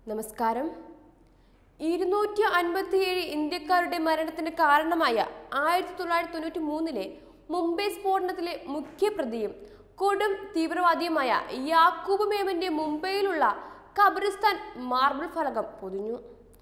നമസ്കാരം ഇരുന്നൂറ്റി അൻപത്തിയേഴ് ഇന്ത്യക്കാരുടെ മരണത്തിന് കാരണമായ ആയിരത്തി തൊള്ളായിരത്തി തൊണ്ണൂറ്റി മൂന്നിലെ മുംബൈ സ്ഫോടനത്തിലെ മുഖ്യപ്രതിയും കൊടും തീവ്രവാദിയുമായ യാക്കൂബ് മേമന്റെ മുംബൈയിലുള്ള ഖബറിസ്ഥാൻ മാർബിൾ ഫലകം പൊതിഞ്ഞു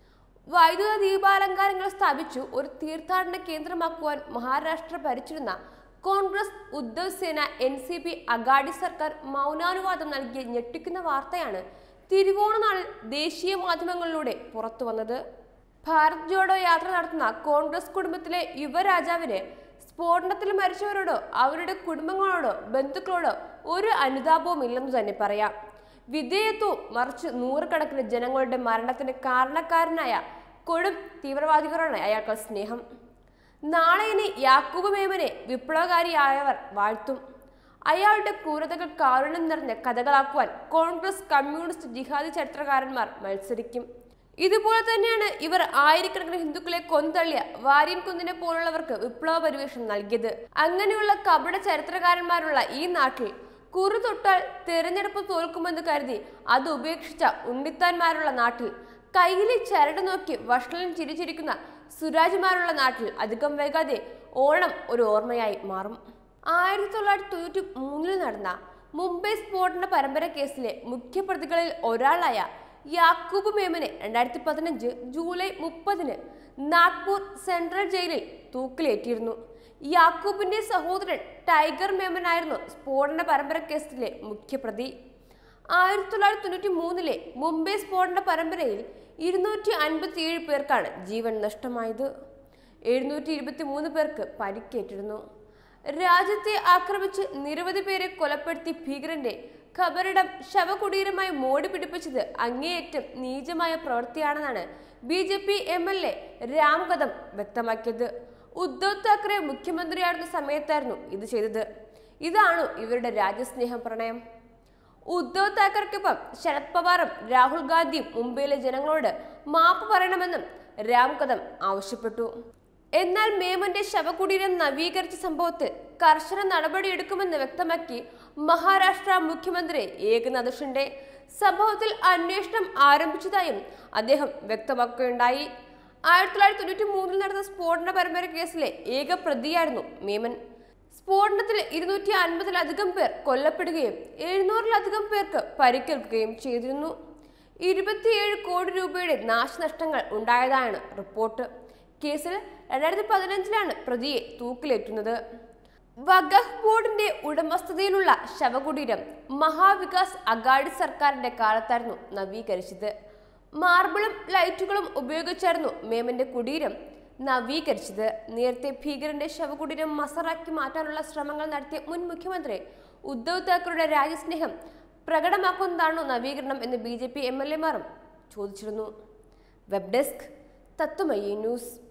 വൈദ്യുത ദീപാലങ്കാരങ്ങൾ സ്ഥാപിച്ചു ഒരു തീർത്ഥാടന കേന്ദ്രമാക്കുവാൻ മഹാരാഷ്ട്ര ഭരിച്ചിരുന്ന കോൺഗ്രസ് ഉദ്ധവ് സേന എൻ സി പി അഗാഡി സർക്കാർ മൗനാനുവാദം നൽകിയ ഞെട്ടിക്കുന്ന വാർത്തയാണ് തിരുവോണനാളിൽ ദേശീയ മാധ്യമങ്ങളിലൂടെ പുറത്തു വന്നത് ഭാരത് ജോഡോ യാത്ര നടത്തുന്ന കോൺഗ്രസ് കുടുംബത്തിലെ യുവരാജാവിന് സ്ഫോടനത്തിൽ മരിച്ചവരോടോ അവരുടെ കുടുംബങ്ങളോടോ ബന്ധുക്കളോടോ ഒരു അനുതാപവും ഇല്ലെന്ന് തന്നെ പറയാം വിധേയത്വവും മറിച്ച് നൂറുകണക്കിന് ജനങ്ങളുടെ മരണത്തിന് കാരണക്കാരനായ കൊടും തീവ്രവാദികളാണ് അയാൾക്ക് സ്നേഹം നാളെ ഇനി യാക്കൂബ് മേമനെ വിപ്ലവകാരിയായവർ വാഴ്ത്തും അയാളുടെ ക്രൂരതകൾ കാരുണ്യം നിറഞ്ഞ കഥകളാക്കുവാൻ കോൺഗ്രസ് കമ്മ്യൂണിസ്റ്റ് ജിഹാദി ചരിത്രകാരന്മാർ മത്സരിക്കും ഇതുപോലെ തന്നെയാണ് ഇവർ ആയിരക്കണക്കിന് ഹിന്ദുക്കളെ കൊന്തള്ളിയ വാര്യൻ കുന്നിനെ പോലുള്ളവർക്ക് വിപ്ലവ പരിവേഷം നൽകിയത് അങ്ങനെയുള്ള കപട ചരിത്രകാരന്മാരുള്ള ഈ നാട്ടിൽ കുറി തൊട്ടാൽ തിരഞ്ഞെടുപ്പ് തോൽക്കുമെന്ന് കരുതി അത് ഉപേക്ഷിച്ച ഉണ്ണിത്താന്മാരുള്ള നാട്ടിൽ കയ്യിലെ ചരട് നോക്കി വഷളൻ ചിരിച്ചിരിക്കുന്ന സുരാജ്മാരുള്ള നാട്ടിൽ അധികം വൈകാതെ ഓണം ഒരു ഓർമ്മയായി മാറും ആയിരത്തി തൊള്ളായിരത്തി തൊണ്ണൂറ്റി മൂന്നിൽ നടന്ന മുംബൈ സ്ഫോടന പരമ്പര കേസിലെ മുഖ്യപ്രതികളിൽ ഒരാളായ യാക്കൂബ് മേമനെ രണ്ടായിരത്തി പതിനഞ്ച് ജൂലൈ മുപ്പതിന് നാഗ്പൂർ സെൻട്രൽ ജയിലിൽ തൂക്കിലേറ്റിയിരുന്നു യാക്കൂബിന്റെ സഹോദരൻ ടൈഗർ മേമനായിരുന്നു സ്ഫോടന പരമ്പര കേസിലെ മുഖ്യപ്രതി ആയിരത്തി തൊള്ളായിരത്തി തൊണ്ണൂറ്റി മൂന്നിലെ മുംബൈ സ്ഫോടന പരമ്പരയിൽ ഇരുന്നൂറ്റി അൻപത്തിയേഴ് പേർക്കാണ് ജീവൻ നഷ്ടമായത് എഴുന്നൂറ്റി ഇരുപത്തി മൂന്ന് പേർക്ക് പരിക്കേറ്റിരുന്നു രാജ്യത്തെ ആക്രമിച്ച് നിരവധി പേരെ കൊലപ്പെടുത്തി ഭീകരന്റെ ഖബറിടം ശവകുടീരമായി മോടി പിടിപ്പിച്ചത് അങ്ങേയറ്റം നീചമായ പ്രവൃത്തിയാണെന്നാണ് B J P M L A Ram Kadam വ്യക്തമാക്കിയത് ഉദ്ധവ് താക്കറെ മുഖ്യമന്ത്രിയായിരുന്ന സമയത്തായിരുന്നു ഇത് ചെയ്തത് ഇതാണോ ഇവരുടെ രാജ്യസ്നേഹം പ്രണയം ഉദ്ധവ് താക്കറെക്കൊപ്പം ശരത് പവാറും രാഹുൽ ഗാന്ധിയും മുംബൈയിലെ ജനങ്ങളോട് മാപ്പ് പറയണമെന്നും രാംകദം ആവശ്യപ്പെട്ടു എന്നാൽ മേമന്റെ ശവകുടീരം നവീകരിച്ച സംഭവത്തിൽ കർശന നടപടിയെടുക്കുമെന്ന് വ്യക്തമാക്കി മഹാരാഷ്ട്ര മുഖ്യമന്ത്രി ഏകനാഥ് ഷിൻഡെ സംഭവത്തിൽ അന്വേഷണം ആരംഭിച്ചതായും അദ്ദേഹം വ്യക്തമാക്കുകയുണ്ടായി ആയിരത്തി തൊള്ളായിരത്തി തൊണ്ണൂറ്റി മൂന്നിൽ നടന്ന സ്ഫോടന പരമ്പര കേസിലെ ഏക പ്രതിയായിരുന്നു മേമൻ സ്ഫോടനത്തിൽ ഇരുന്നൂറ്റി അൻപതിലധികം പേർ കൊല്ലപ്പെടുകയും എഴുന്നൂറിലധികം പേർക്ക് പരിക്കേൽക്കുകയും ചെയ്തിരുന്നു ഇരുപത്തിയേഴ് കോടി രൂപയുടെ നാശനഷ്ടങ്ങൾ ഉണ്ടായതാണ് റിപ്പോർട്ട് കേസിൽ രണ്ടായിരത്തി പതിനഞ്ചിലാണ് പ്രതിയെ തൂക്കിലേറ്റുന്നത് വഖഫ് ബോർഡിന്റെ ഉടമസ്ഥതയിലുള്ള ശവകുടീരം മഹാവികാസ് അഗാഡി സർക്കാരിന്റെ കാലത്തായിരുന്നു നവീകരിച്ചത് മാർബിളും ലൈറ്റുകളും ഉപയോഗിച്ചായിരുന്നു മേമന്റെ കുടീരം നവീകരിച്ചത് നേരത്തെ ഭീകരന്റെ ശവകുടീരം മസറാക്കി മാറ്റാനുള്ള ശ്രമങ്ങൾ നടത്തിയ മുൻ മുഖ്യമന്ത്രി ഉദ്ധവ് താക്കറുടെ രാജ്യസ്നേഹം പ്രകടമാക്കുന്നതാണോ നവീകരണം എന്ന് B J P M L എമാരും ചോദിച്ചിരുന്നു വെബ് ഡെസ്ക് തത്വമയി ന്യൂസ്